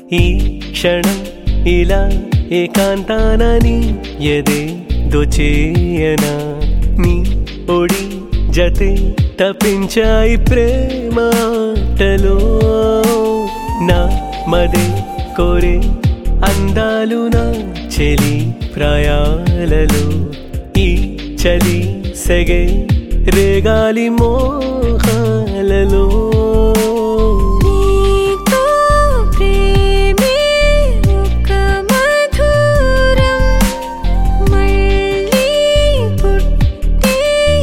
ఈ క్షణం ఇలా ఏకాంతానని ఎదే దోచేయనా నీ ఒడి జతే తప్పించాయి ప్రేమాటలో నా మదే కోరే అందాలు నా చెలి ప్రాయాలలో ఈ చలి సెగే రేగాలి మోహాలలో నీతో ప్రేమే ఒక మధురం మళ్ళీ పుట్టే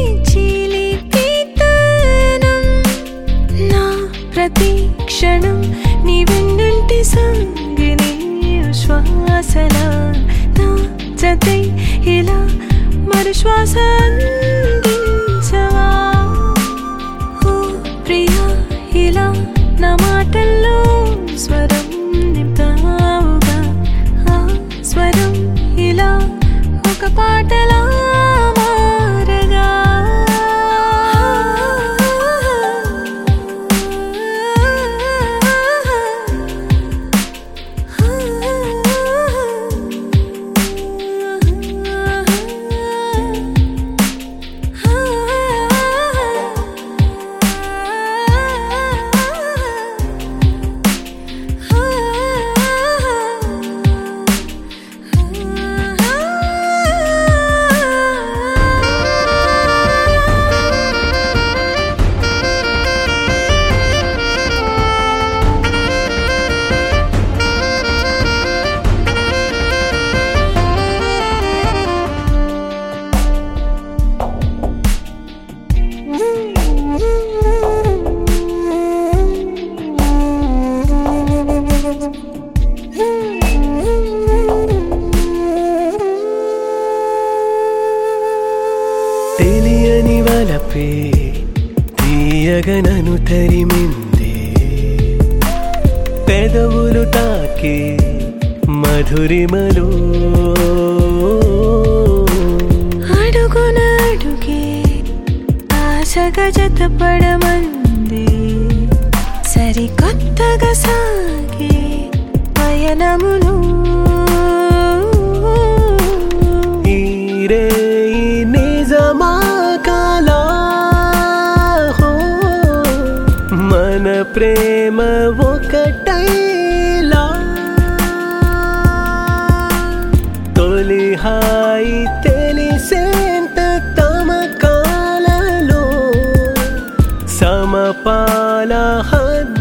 చిలిపితనం నా ప్రతి క్షణం నీ వెన్నంటి సాగిని శ్వాసల నా జతై ఇలా మరు శ్వాస అందించవా ఓ ప్రియా ఇలా నా మాటల్లో స్వరం నింపావుగా ఆ స్వరం ఇలా ఒక పాటలా మారగా తెలియని వలపే తీయగనను తరిమింది పెదవులు తాకి మధురిమలో అడుగున అడుగే ఆశగా జతపడమంది సరికొత్తగా సాగే పయనములు ఈరే నిజమా కాలా హో మన ప్రేమ ఒకటైలా తొలి హాయి తెలిసేంత తమ కాలలో సమపాల హద్దు